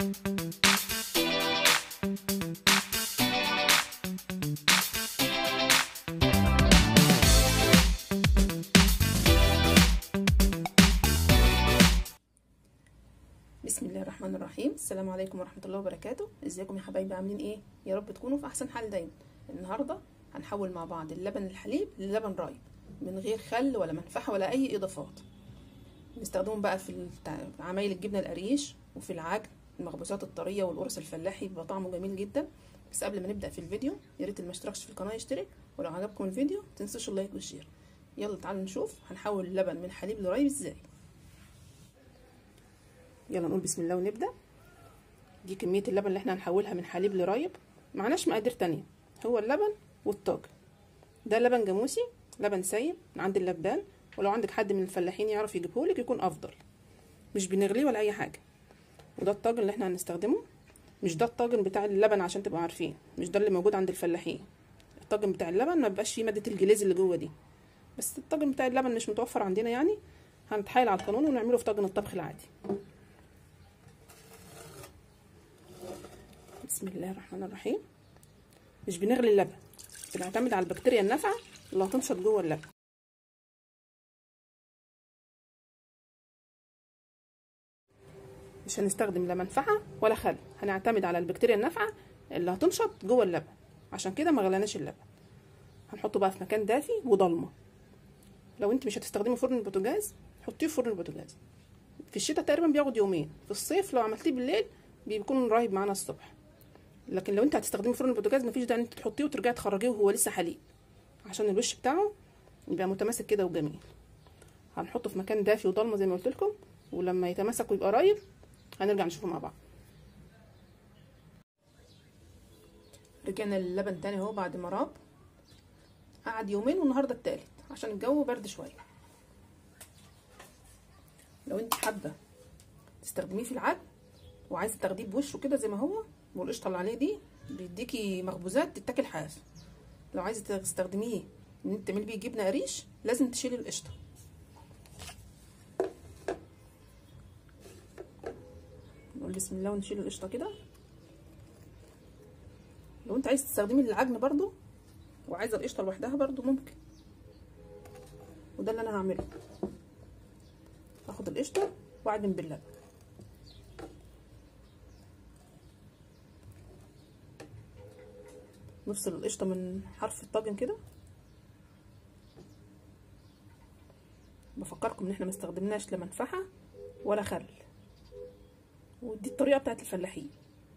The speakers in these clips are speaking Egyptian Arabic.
بسم الله الرحمن الرحيم السلام عليكم ورحمة الله وبركاته ازيكم يا حبايبي عاملين ايه يا رب تكونوا في احسن حال دايما النهاردة هنحول مع بعض اللبن الحليب للبن رايب من غير خل ولا منفعة ولا اي اضافات نستخدمهم بقى في التع- عمايل الجبنة القريش وفي العجن المخبوزات الطرية والقرص الفلاحي بيبقى طعمه جميل جدا بس قبل ما نبدأ في الفيديو يا ريت اللي ما اشتركش في القناة يشترك ولو عجبكم الفيديو متنسوش اللايك والشير يلا تعالوا نشوف هنحول اللبن من حليب لرايب ازاي يلا نقول بسم الله ونبدا دي كميه اللبن اللي احنا هنحولها من حليب لرايب معناش مقادير تانية هو اللبن والطاجن ده لبن جاموسي لبن سايب من عند اللبان ولو عندك حد من الفلاحين يعرف يجيبهولك يكون افضل مش بنغليه ولا اي حاجه وده الطاجن اللي احنا هنستخدمه مش ده الطاجن بتاع اللبن عشان تبقوا عارفين مش ده اللي موجود عند الفلاحين الطاجن بتاع اللبن ما بيبقاش فيه ماده الجليز اللي جوه دي بس الطاجن بتاع اللبن مش متوفر عندنا يعني هنتحايل على القانون ونعمله في طاجن الطبخ العادي بسم الله الرحمن الرحيم مش بنغلي اللبن بنعتمد على البكتيريا النافعه اللي هتنشط جوه اللبن مش هنستخدم لا منفعه ولا خل هنعتمد على البكتيريا النافعه اللي هتنشط جوه اللبن عشان كده ما غليناش اللبن هنحطه بقى في مكان دافي وضلمه لو انت مش هتستخدمي فرن البوتاجاز حطيه في فرن البوتاجاز في الشتاء تقريبا بياخد يومين في الصيف لو عملتيه بالليل بيكون رايب معانا الصبح لكن لو انت هتستخدمي فرن البوتاجاز مفيش داعي انت تحطيه وترجعي تخرجيه وهو لسه حليب عشان الوش بتاعه يبقى متماسك كده وجميل هنحطه في مكان دافي وضلمه زي ما قلت لكم ولما يتماسك ويبقى رايب هنرجع نشوفه مع بعض رجعنا للبن تاني اهو بعد ما راب قعد يومين والنهارده التالت عشان الجو برد شويه لو انت حابه تستخدميه في العجن وعايزه تاخديه بوشه كده زي ما هو والقشطه اللي عليه دي بيديكي مخبوزات تتاكل حاف لو عايزه تستخدميه ان انت تعملي بيه جبنه قريش لازم تشيلي القشطه نقول بسم الله ونشيل القشطه كده لو انت عايز تستخدمي للعجن برضو وعايزه القشطه لوحدها برضو ممكن وده اللي انا هعمله هاخد القشطه واعجن باللبن نفصل القشطه من حرف الطاجن كده بفكركم ان احنا ما استخدمناش لا منفعه ولا خل ودي الطريقه بتاعت الفلاحين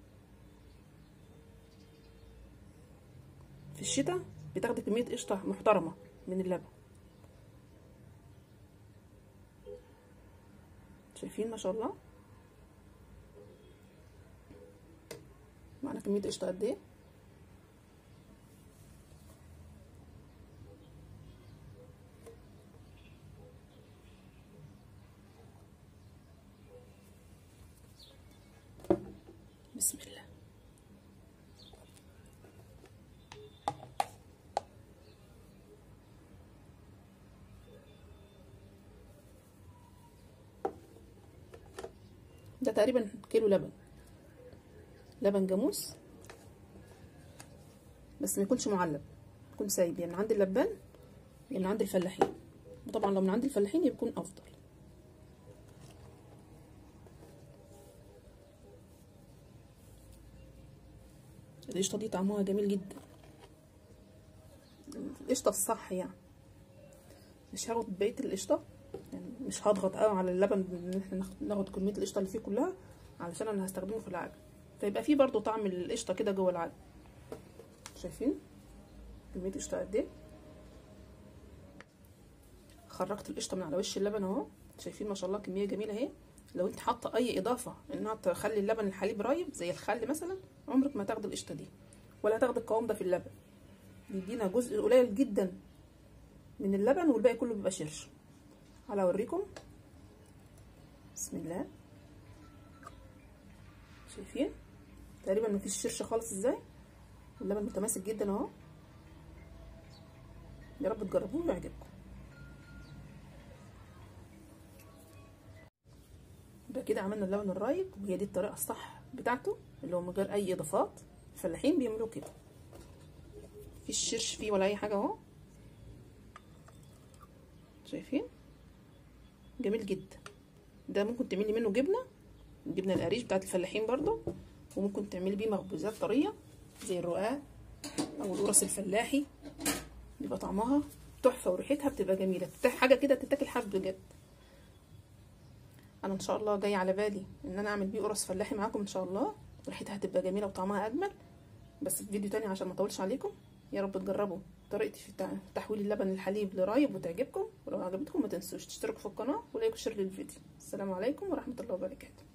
في الشتاء بتاخدي كميه قشطه محترمه من اللبن شايفين ما شاء الله معانا كميه قشطه قد ايه بسم الله ده تقريبا كيلو لبن لبن جاموس بس ما يكونش معلب يكون سايب يعني من عند اللبان يعني من عند الفلاحين وطبعا لو من عند الفلاحين يكون افضل القشطه دي طعمها جميل جدا القشطه الصح يعني مش هاخد بقيه القشطه يعني مش هضغط قوي على اللبن ان احنا ناخد كميه القشطه اللي فيه كلها علشان انا هستخدمه في العجن فيبقى فيه برضو طعم القشطه كده جوه العجن شايفين كميه قشطه قد ايه خرجت القشطه من على وش اللبن اهو شايفين ما شاء الله كميه جميله اهي لو انت حاطه اي اضافه انها تخلي اللبن الحليب رايب زي الخل مثلا عمرك ما تاخدي القشطه دي ولا تاخدي القوام ده في اللبن بيدينا جزء قليل جدا من اللبن والباقي كله بيبقى شرش على اوريكم بسم الله شايفين تقريبا مفيش شرش خالص ازاي اللبن متماسك جدا اهو يا رب تجربوه ويعجبكم كده عملنا اللبن الرايب وهي دي الطريقه الصح بتاعته اللي هو من غير اي اضافات الفلاحين بيعملوه كده مفيش شرش فيه ولا اي حاجه اهو شايفين جميل جدا ده ممكن تعملي منه جبنه الجبنه القريش بتاعت الفلاحين برضو وممكن تعملي بيه مخبوزات طريه زي الرقاق او القرص الفلاحي بيبقى طعمها تحفه وريحتها بتبقى جميله حاجه كده تتاكل حب بجد انا ان شاء الله جاي على بالي ان انا اعمل بيه قرص فلاحي معاكم ان شاء الله ريحتها هتبقى جميله وطعمها اجمل بس في فيديو تاني عشان ما اطولش عليكم يا رب تجربوا طريقتي في تحويل اللبن الحليب لرايب وتعجبكم ولو عجبتكم ما تنسوش تشتركوا في القناه ولايك وشير للفيديو السلام عليكم ورحمه الله وبركاته